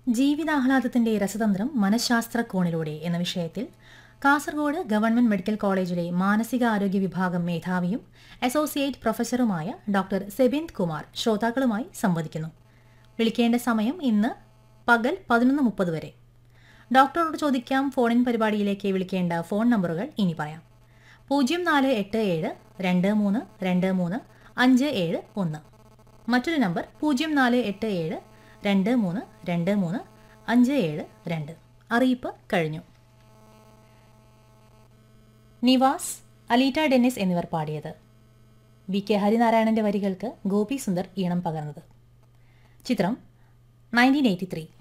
ജീവിതാഹ്ലാദത്തിന്റെ രസതന്ത്രം മനഃശാസ്ത്ര കോണിലൂടെ എന്ന വിഷയത്തിൽ കാസർഗോഡ് ഗവൺമെന്റ് മെഡിക്കൽ കോളേജിലെ മാനസികാരോഗ്യ വിഭാഗം മേധാവിയും അസോസിയേറ്റ് പ്രൊഫസറുമായ ഡോക്ടർ സെബിന്ദ് കുമാർ ശ്രോതാക്കളുമായി സംവദിക്കുന്നു വിളിക്കേണ്ട സമയം ഇന്ന് പകൽ പതിനൊന്ന് മുപ്പത് വരെ ഡോക്ടറോട് ചോദിക്കാം ഫോണിൻ പരിപാടിയിലേക്ക് വിളിക്കേണ്ട ഫോൺ നമ്പറുകൾ ഇനി പറയാം പൂജ്യം നാല് എട്ട് ഏഴ് രണ്ട് മൂന്ന് രണ്ട് മൂന്ന് അഞ്ച് ഏഴ് ഒന്ന് മറ്റൊരു നമ്പർ പൂജ്യം നാല് എട്ട് ഏഴ് രണ്ട് മൂന്ന് രണ്ട് മൂന്ന് അഞ്ച് ഏഴ് രണ്ട് അറിയിപ്പ് കഴിഞ്ഞു നിവാസ് അലീറ്റ ഡെന്നിസ് എന്നിവർ പാടിയത് വി കെ ഹരിനാരായണന്റെ വരികൾക്ക് ഗോപി സുന്ദർ ഈണം പകർന്നത് ചിത്രം നയൻറ്റീൻ എയ്റ്റി ത്രീ